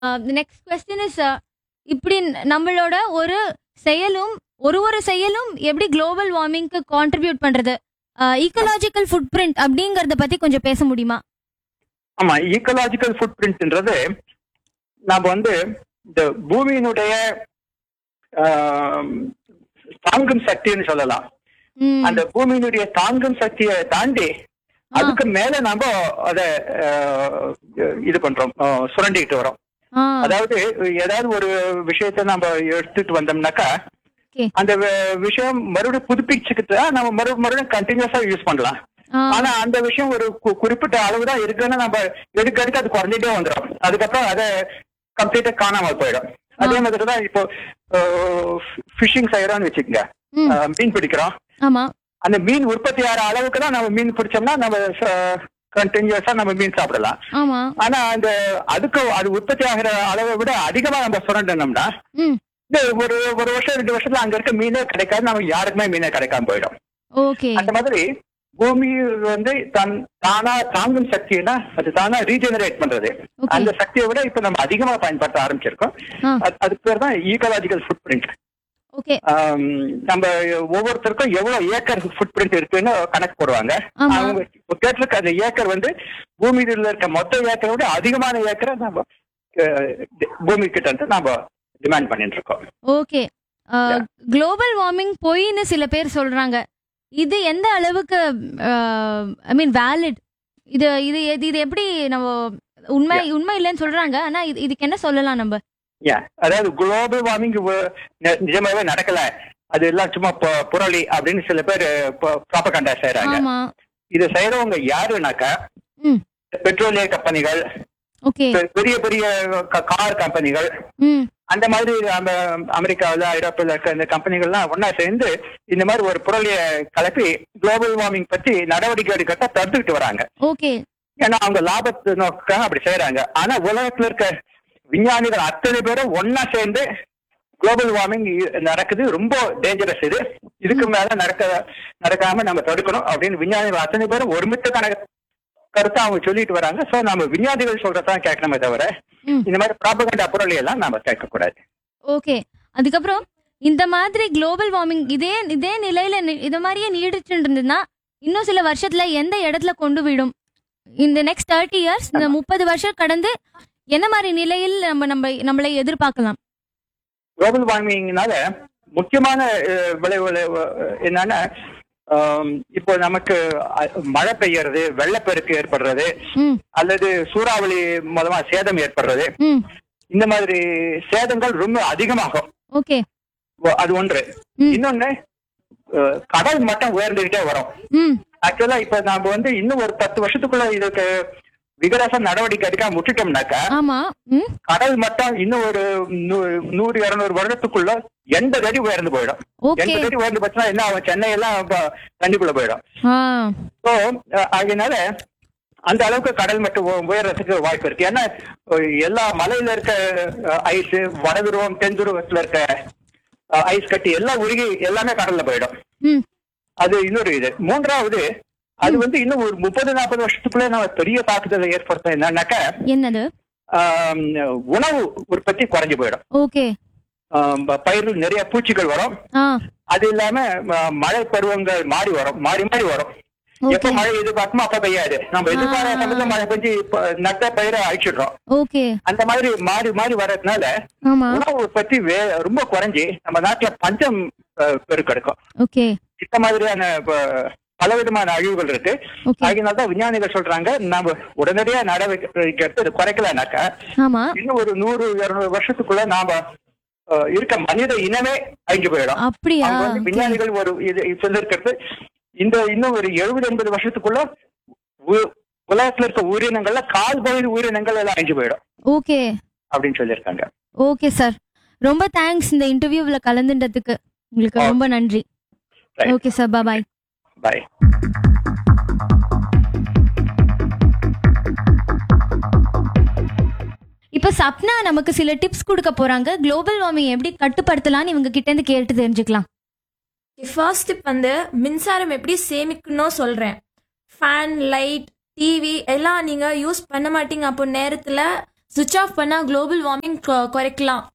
Next question is இப்படி நம்மளோட ஒரு செயலும் ஒரு ஒரு செயலும் எப்படி குளோபல் வார்மிங்க்கு கான்ட்ரிபியூட் பண்றது ஈக்கலாஜிக்கல் ஃபுட் பிரிண்ட் அப்படிங்கறத பத்தி கொஞ்சம் பேச முடியுமா ஆமா ஈக்கலாஜிக்கல் ஃபுட் பிரிண்ட்ன்றது நம்ம வந்து இந்த பூமியினுடைய ஆம், தாங்கும் சக்தின்னு சொல்லலாம் ம், அந்த பூமியினுடைய தாங்கும் சக்தியை தாண்டி ஆ. அதுக்கு மேல நம்ம அத ஆஹ், இது பண்றோம் ஆஹ், சுரண்டிட்டு வரோம் ஆ, அதாவது ஏதாவது ஒரு விஷயத்த நம்ம எடுத்துட்டு வந்தோம்னாக்கா Okay. அந்த வி- விஷயம் மறுபடியும் புதுப்பிச்சுக்கிட்டு நம்ம மறு மறுபடியும் கண்டினியூஸா யூஸ் பண்ணலாம் ஆ, ஆனா அந்த விஷயம் ஒரு கு- குறிப்பிட்ட அளவு தான் இருக்குன்னு நம்ம எடுக்க எடுக்க அது குறைஞ்சிட்டே வந்துடும் அதுக்கப்புறம் அதை கம்ப்ளீட்டா காணாம போயிடும் அதே மாதிரி தான் இப்போ ஃபிஷிங் செய்யறோம்னு வச்சுக்கோங்க ம், ஆஹ், மீன் பிடிக்கிறோம் ஆமா அந்த மீன் உற்பத்தி ஆகிற அளவுக்கு தான் நம்ம மீன் பிடிச்சோம்னா நம்ம கண்டினியூஸா நம்ம மீன் சாப்பிடலாம் ஆமா ஆனா அந்த அதுக்கு அது உற்பத்தி ஆகிற அளவை விட அதிகமா நம்ம சுரண்டனோம்னா ம் இந்த ஒரு ஒரு வருஷம் ரெண்டு வருஷத்துல அங்க இருக்க மீனே கிடைக்காது நமக்கு யாருக்குமே மீனே கிடைக்காம போயிடும் ஓகே அந்த மாதிரி பூமி வந்து தன் தானா தாங்கும் சக்தினா அது தானா ரீஜெனரேட் பண்றது Okay. அந்த சக்தியை விட இப்ப நம்ம அதிகமா பயன்படுத்த ஆரம்பிச்சிருக்கோம் ஆ. அது- அதுக்கு பேர் தான் ஈகலாஜிக்கல் ஃபுட் பிரிண்ட் ஓகே நம்ம ஒவ்வொருத்தருக்கும் எவ்வளவு ஏக்கர் ஃபுட் பிரிண்ட் இருக்குன்னு கணக்கு போடுவாங்க ஆமா. அவங்க இப்ப கேட்டிருக்க அந்த ஏக்கர் வந்து பூமியில இருக்க மொத்த ஏக்கரை விட அதிகமான ஏக்கரை நம்ம அஹ், பூமி கிட்ட இருந்து நம்ம டிமாண்ட் பண்ணிட்டு இருக்கோம் ஓகே குளோபல் வார்மிங் பொய்ன்னு சில பேர் சொல்றாங்க இது எந்த அளவுக்கு ஐ மீன் வேலிட் இது இது இது இது எப்படி நம்ம உண்மை உண்மை இல்லைன்னு சொல்றாங்க ஆனா இது இதுக்கு என்ன சொல்லலாம் நம்ம Yeah. அதாவது குளோபல் வார்மிங் நிஜமாவே நடக்கல அது எல்லாம் சும்மா பு- புரளி அப்படின்னு சில பேர் ப்ராபகண்டா செய்யறாங்க ஆமா இதை செய்யறவங்க யாருனாக்கா ம் பெட்ரோலிய கம்பெனிகள் ஓகே பெ- பெரிய பெரிய கார் கம்பெனிகள் ம் அந்த மாதிரி நம்ம அமெரிக்காவில் ஐரோப்பில் இருக்க இந்த கம்பெனிகள்லாம் ஒண்ணா சேர்ந்து இந்த மாதிரி ஒரு புரளிய கலப்பி குளோபல் வார்மிங் பத்தி நடவடிக்கை எடுக்கிறத தடுத்துக்கிட்டு வராங்க ஓகே ஏன்னா அவங்க லாபத்தை நோக்காக அப்படி செய்யறாங்க ஆனா உலகத்துல இருக்க விஞ்ஞானிகள் அத்தனை பேரும் ஒண்ணா சேர்ந்து குளோபல் வார்மிங் நடக்குது ரொம்ப டேஞ்சரஸ் இது இதுக்கு மேல நடக்க நடக்காம நம்ம தடுக்கணும் அப்படின்னு விஞ்ஞானிகள் அத்தனை பேரும் ஒருமித்த கணக்கு கருத்தை அவங்க சொல்லிட்டு வராங்க சோ நம்ம விஞ்ஞானிகள் சொல்றதான் கேட்கணுமே தவிர ம் இந்த மாதிரி ப்ராபகண்டா பொருளை எல்லாம் நாம கேட்க கூடாது ஓகே அதுக்கப்புறம் இந்த மாதிரி குளோபல் வார்மிங் இதே இதே நிலையில நி- இது மாதிரியே நீடிச்சுட்டு இருந்ததுன்னா இன்னும் சில வருஷத்துல எந்த இடத்துல கொண்டு விடும் இந்த நெக்ஸ்ட் தேர்ட்டி இயர்ஸ் இந்த முப்பது வருஷம் கடந்து என்ன மாதிரி நிலையில் நம்ம நம்ம நம்மளை எதிர்பார்க்கலாம் குளோபல் வார்மிங்னால முக்கியமான அஹ், விளைவுகள் அஹ், என்னன்னா ஆம், இப்போ நமக்கு அஹ், மழை பெய்யறது வெள்ளப்பெருக்கு ஏற்படுறது ம் அல்லது சூறாவளி மூலமா சேதம் ஏற்படுறது ம் இந்த மாதிரி சேதங்கள் ரொம்ப அதிகமாகும் ஓகே ஒ- அது ஒன்று ம். இன்னொன்னு அஹ், கடல் மட்டம் உயர்ந்துகிட்டே வரும் ம் ஆக்சுவலா இப்ப நாம வந்து இன்னும் ஒரு பத்து வருஷத்துக்குள்ள இதுக்கு விகரச நடவடிக்கை எடுக்காம விட்டுட்டோம்னாக்கா ஆமா ம் கடல் மட்டம் இன்னும் ஒரு நூ- நூறு இருநூறு வருடத்துக்குள்ள எண்பது அடி உயர்ந்து போயிடும் ஓகே எண்பது அடி உயர்ந்து போச்சுன்னா என்ன ஆகும் சென்னை எல்லாம் இப்ப தண்ணிக்குள்ள போயிடும் ஆ ஸோ அதனால அந்த அளவுக்கு கடல் மட்டம் உ- உயர்றதுக்கு வாய்ப்பு இருக்கு ஏன்னா அஹ், எல்லா மலையில இருக்க ஐஸ் வடதுருவம் தென் துருவத்துல இருக்க ஐஸ் கட்டி எல்லாம் உருகி எல்லாமே கடல்ல போயிடும் ம் அது இன்னொரு இது மூன்றாவது அது வந்து இன்னும் ஒரு முப்பது நாற்பது வருஷத்துக்குள்ள நம்ம பெரிய தாக்குதலை ஏற்படுத்தும் என்னன்னாக்கா என்னது ஆம், உணவு உற்பத்தி குறைஞ்சு போயிடும் ஓகே ஆம், பயிரில் நிறைய பூச்சிகள் வரும் ஆ அது இல்லாம ம- மழை பருவங்கள் மாறி வரும் மாறி மாறி வரும் Okay. எப்ப மழை எதிர்பார்க்குமோ அப்ப பெய்யாது நம்ம எதிர்பாராத சமயத்துல மழை பெஞ்சு இப்ப நட்ட பயிரை அழிச்சிடுறோம் ஓகே அந்த மாதிரி மாறி மாறி வர்றதுனால ஆமா உணவு உற்பத்தி வே ரொம்ப குறைஞ்சி நம்ம நாட்டுல பஞ்சம் அஹ், பெருக்கெடுக்கும் ஓகே இந்த மாதிரியான ப- பலவிதமான அழிவுகள் இருக்கு ஓகே அதனால தான் விஞ்ஞானிகள் சொல்றாங்க நம்ம உடனடியா நடவடிக்கை எடுத்து இது குறைக்கலனாக்கா ஆமா இன்னும் ஒரு நூறு இருநூறு வருஷத்துக்குள்ள நாம அஹ், இருக்க மனித இனமே அழிஞ்சு போயிடும் அப்படியா அவங்க வந்து விஞ்ஞானிகள் ஒரு இது சொல்லிருக்கிறது இந்த இன்னும் ஒரு எழுபது எண்பது வருஷத்துக்குள்ள உ- உலகத்துல இருக்க உயிரினங்கள்ல கால் பகுதி உயிரினங்கள் எல்லாம் அழிஞ்சு போயிடும் ஓகே அப்படின்னு சொல்லியிருக்காங்க ஓகே சார் ரொம்ப தேங்க்ஸ் இந்த இன்டர்வியூவில் கலந்துட்டதுக்கு உங்களுக்கு Okay. ரொம்ப நன்றி Right. Okay sir bye bye இப்போ சப்னா நமக்கு சில டிப்ஸ் கொடுக்க போறாங்க குளோபல் வார்மிங் எப்படி கட்டுப்படுத்தலாம்னு இவங்க கிட்ட இருந்து கேட்டு தெரிஞ்சுக்கலாம் ஃபர்ஸ்ட் டிப் வந்து மின்சாரம் எப்படி சேமிக்கணும் சொல்கிறேன் ஃபேன் லைட் டிவி எல்லாம் நீங்கள் யூஸ் பண்ண மாட்டீங்க அப்போ நேரத்தில் சுவிட்ச் ஆஃப் பண்ணா குளோபல் வார்மிங் குறைக்கலாம்